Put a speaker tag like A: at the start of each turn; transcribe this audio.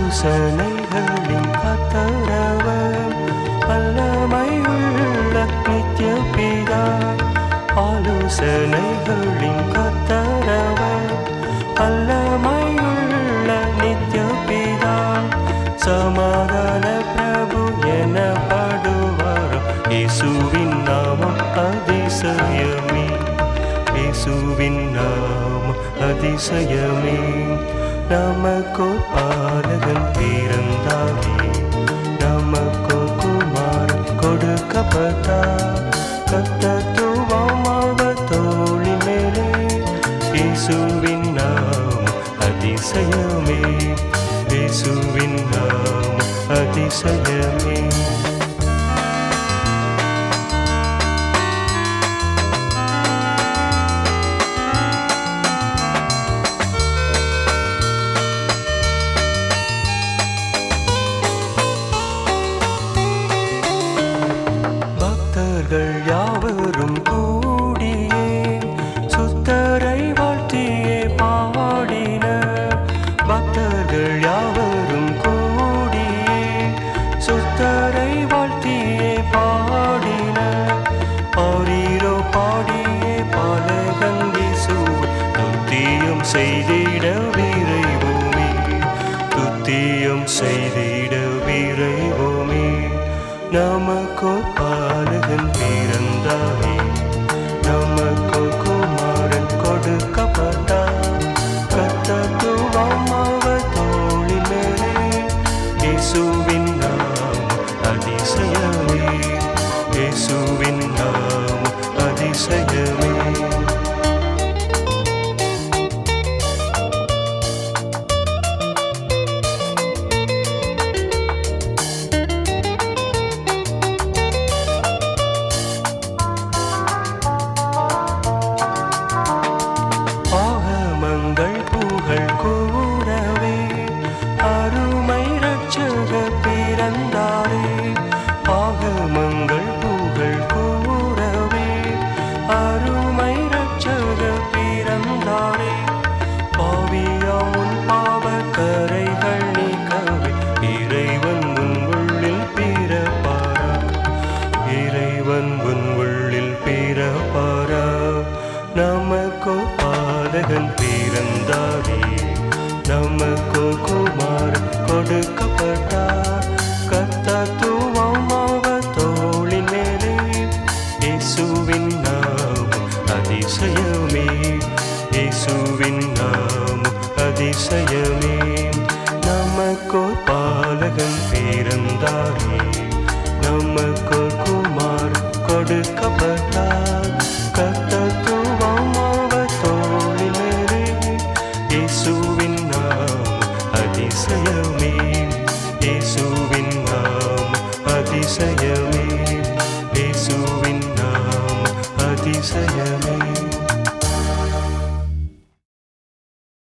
A: ஆலோசனைகளின் கத்தரவர் வல்லமையுள்ள நித்திய பிதா ஆலோசனைகளின் கத்தரவர் வல்லமையுள்ள நித்திய பிதா சமாதான பிரபு எனப்படுவார் இயேசுவின் நாமம் அதிசயமே இயேசுவின் நாமம் அதிசயமே நமக்கோ பாலகன் பிறந்தாரே நமக்கோ குமாரன் கொடுக்கப்பட்டார் கத்தத்துவம் அவர் தோழி மேலே இயேசுவின் நாமம் அதிசயமே இயேசுவின் நாமம் அதிசயமே பக்தர்கள் யாவரும் கூடியே சுத்தரை வாழ்த்தியே பாடினர் பக்தர்கள் யாவரும் கூடியே சுத்தரை வாழ்த்தியே பாடினர் பாரீரோ பாடியே பாலகந்தி சூழ் துத்தியம் செய்திட விரைவோமே துத்தியம் செய்திட விரைவோமே நமக்கோ பாலகன் பிறந்தாரே நமக்கோ குமாரன் கொடுக்கப்பட்டார் கத்தத்துவம் அவர் தோழி மேலே இயேசுவின் நாம் அதிசயமே இயேசுவின் நாம் அதிசயமே ஆகமங்கள் புகழ் கூறவே அருமை ரட்சக பிறந்தாரே ஆகமங்கள் புகழ் கூறவே அருமை ரட்சக பிறந்தாரே பாவியாம் உன் பாவ கரைகள் நீக்கவே இறைவன் உன் உள்ளில் பிறப்பாரா இறைவன் உன் உள்ளில் பிறப்பாரா நமக்கோ பாலகன் பிறந்தாரே நமக்கோ குமார் கொடுக்கப்பட்டார் கத்தத்துவம் அவர் தோளின் மேலே இயேசுவின் நாமம் அதிசயமே இயேசுவின் நாமம் அதிசயமே